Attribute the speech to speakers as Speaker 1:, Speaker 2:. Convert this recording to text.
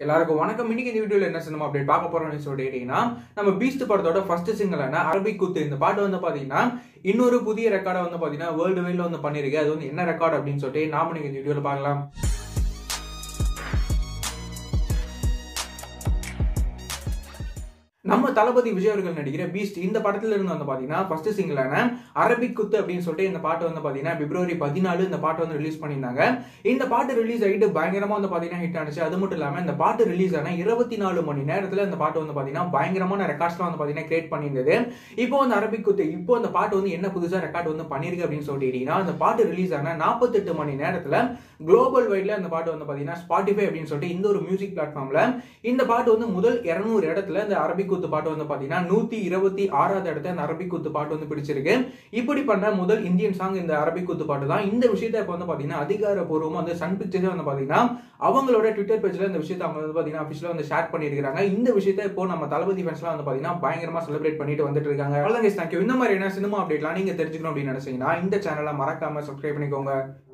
Speaker 1: எல்லாருக்கும் வணக்கம் இன்னைக்கு இந்த வீடியோல என்ன சினிமா அப்டேட் பார்க்க போறோம்னு சொல்லிட்டு கேட்டீங்கன்னா நம்ம பீஸ்ட் படத்தோட ஃபர்ஸ்ட் சிங்கிளான அரபிக் குத்து இந்த பாட்டு வந்து பாத்தீங்கன்னா இன்னொரு புதிய ரெக்கார்டை வந்து பாத்தீங்கன்னா வேர்ல்டு வைட்ல வந்து பண்ணிருக்கு அது வந்து என்ன ரெக்கார்ட் அப்படின்னு சொல்லிட்டு நாம நீங்க இந்த வீடியோல பார்க்கலாம் நம்ம தளபதி விஜய் அவர்கள் நடிக்கிற பீஸ்ட் இந்த படத்துல இருந்து வந்து பாத்தீங்கன்னா ஃபர்ஸ்ட் சிங்கிளான அரபிக் குத்து அப்படின்னு சொல்லிட்டு இந்த பாட்டு வந்து பாத்தீங்கன்னா பிப்ரவரி பதினாலு இந்த பாட்டு வந்து ரிலீஸ் பண்ணியிருந்தாங்க இந்த பாட்டு ரிலீஸ் ஆகிட்டு பயங்கரமா வந்து பாத்தீங்கன்னா ஹிட் ஆனிச்சு அது மட்டும் இல்லாம இந்த பாட்டு ரிலீஸ் ஆன இருபத்தி நாலு மணி நேரத்துல இந்த பாட்டு வந்து பாத்தீங்கன்னா பயங்கரமான ரெக்கார்ட்ஸ்லாம் வந்து பாத்தீங்கன்னா கிரியேட் பண்ணியிருந்தது இப்போ வந்து அரபிக் குத்து இப்போ இந்த பாட்டு வந்து என்ன புதுசா ரெக்கார்ட் வந்து பண்ணிருக்கு அப்படின்னு சொல்லிட்டீங்கன்னா அந்த பாட்டு ரிலீஸ் ஆன நாற்பத்தெட்டு மணி நேரத்துல குளோபல் வைட்ல இந்த பாட்டு வந்து பாத்தீங்கன்னா ஸ்பாட்டிஃபை அப்படின்னு சொல்லிட்டு இந்த ஒரு மியூசிக் பிளாட்ஃபார்ம்ல இந்த பாட்டு வந்து முதல் இருநூறு இடத்துல இந்த அரபிக் குத்து பாட்டு வந்து பாத்தீங்கன்னா நூத்தி இருபத்தி ஆறாவது இடத்த இந்த அரபிக் குத்து பாட்டு வந்து பிடிச்சிருக்கு இப்படி பண்ண முதல் இந்தியன் சாங் இந்த அரபிக் குத்து பாட்டு தான் இந்த விஷயத்தை இப்போ வந்து பாத்தீங்கன்னா அதிகாரப்பூர்வமா வந்து சன் பிக்சர்ஸ் வந்து பாத்தீங்கன்னா அவங்களோட ட்விட்டர் பேஜ்ல இந்த விஷயத்தை அவங்க வந்து பாத்தீங்கன்னா அபிஷியலா வந்து ஷேர் பண்ணிருக்காங்க இந்த விஷயத்தை இப்போ நம்ம தளபதி ஃபேன்ஸ்லாம் வந்து பாத்தீங்கன்னா பயங்கரமா செலிப்ரேட் பண்ணிட்டு வந்துட்டு இருக்காங்க அவ்வளவு தேங்க்யூ இந்த மாதிரி என்ன சினிமா அப்டேட்லாம் நீங்க தெரிஞ்சுக்கணும் அப்படின்னு நினைச்சீங்கன்னா இந்த சேனலை மறக்காம சப்ஸ்கிரைப் பண்ணிக்கோங்க